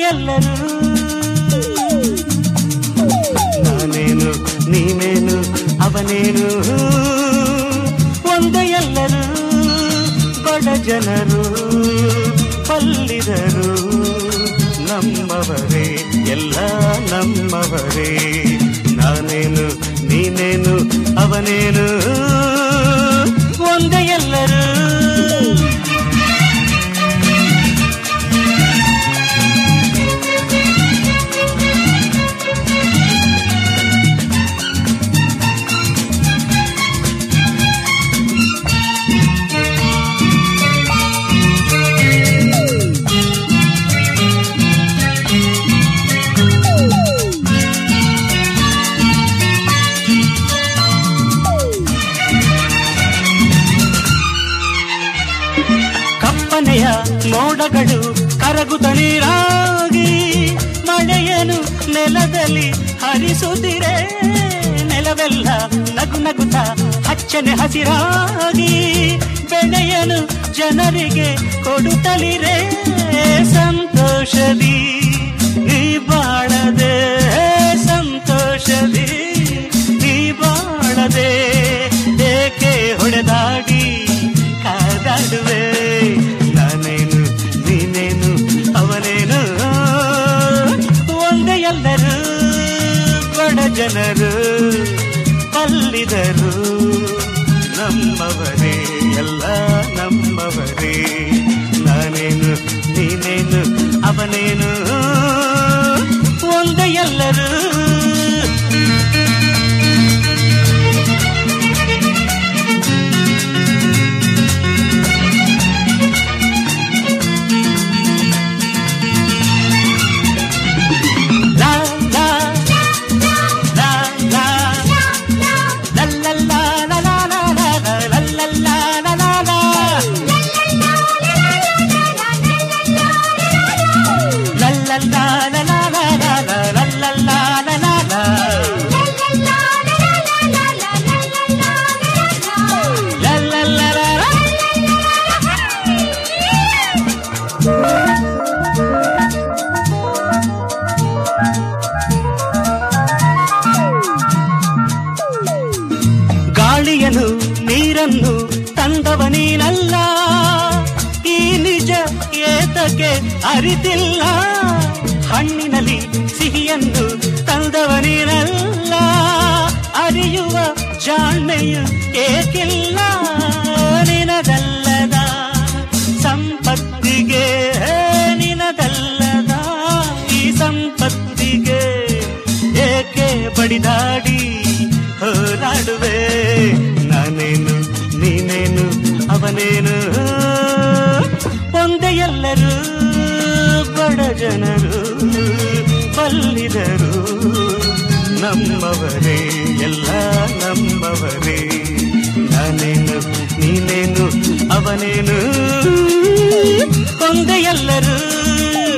ಎಲ್ಲರೂ ನಾನೇನು ನೀನೇನು ಅವನೇನು ಒಂದೇ ಎಲ್ಲರೂ ಬಡ ಜನರು ಪಲ್ಲಿದರು ನಮ್ಮವರೇ ಎಲ್ಲ ನಮ್ಮವರೇ ನಾನೇನು ನೀನೇನು ಅವನೇನು ಒಂದೇ ಎಲ್ಲರೂ ಕಪ್ಪನೆಯ ಮೋಡಗಳು ಕರಗುತ್ತ ನೀರಾಗಿ ಮಳೆಯನು ನೆಲದಲ್ಲಿ ಹರಿಸುತ್ತಿರೆ ನೆಲವೆಲ್ಲ ನಗು ನಗುತ್ತ ಹಚ್ಚನೆ ಹಸಿರಾಗಿ ಬೆಳೆಯನು ಜನರಿಗೆ ಕೊಡುತ್ತಲಿರೆ ಸಂತೋಷದಿ ಈ ಬಾಳದೆ ಸಂತೋಷದಿ ಈ ಬಾಳದೆ ಏಕೆ ಹೊಡೆದಾಡಿ ಕಾದಾಡುವೆ ನಾನೇನು ನೀನೇನು ಅವನೇನು ಒಂದೇ ಎಲ್ಲರೂ ಬಡ ಜನರು ಬಲ್ಲಿದರು ನಮ್ಮವರೇ ಎಲ್ಲ ನಮ್ಮವರೇ ನಾನೇನು ನೀನೇನು ಅವನೇನು ಒಂದೇ ಎಲ್ಲರೂ La la la la la la la la la la la la la la la la la La la la la la la la la la la la la la La la la la la ಗಾಳಿಯನು ನೀರನ್ನು ತಂದವ ನೀನಲ್ಲ ಈ ನಿಜ ಏತಕ್ಕೆ ಅರಿತಿಲ್ಲ ಹಣ್ಣಿನಲ್ಲಿ ಸಿಹಿಯನ್ನು ತಂದವ ನೀನಲ್ಲ ಅರಿಯುವ ಜಾಣ್ಮೆಯು ಏಕಿಲ್ಲ ನಿನದಲ್ಲದ ಸಂಪತ್ತಿಗೆ ನಿನದಲ್ಲದ ಈ ಸಂಪತ್ತಿಗೆ ಏಕೆ ಬಡಿದಾಡಿ ಹೋರಾಡುವೆ ನಾನೇನು ನೀನೇನು ಅವನೇನು ಒಂದೇ ಎಲ್ಲರೂ ಬಡ ಜನರು ಬಲ್ಲಿದರು ನಮ್ಮವರೇ ಎಲ್ಲ ನಮ್ಮವರೇ ನಾನೇನು ನೀನೇನು ಅವನೇನು ಒಂದೇ ಎಲ್ಲರೂ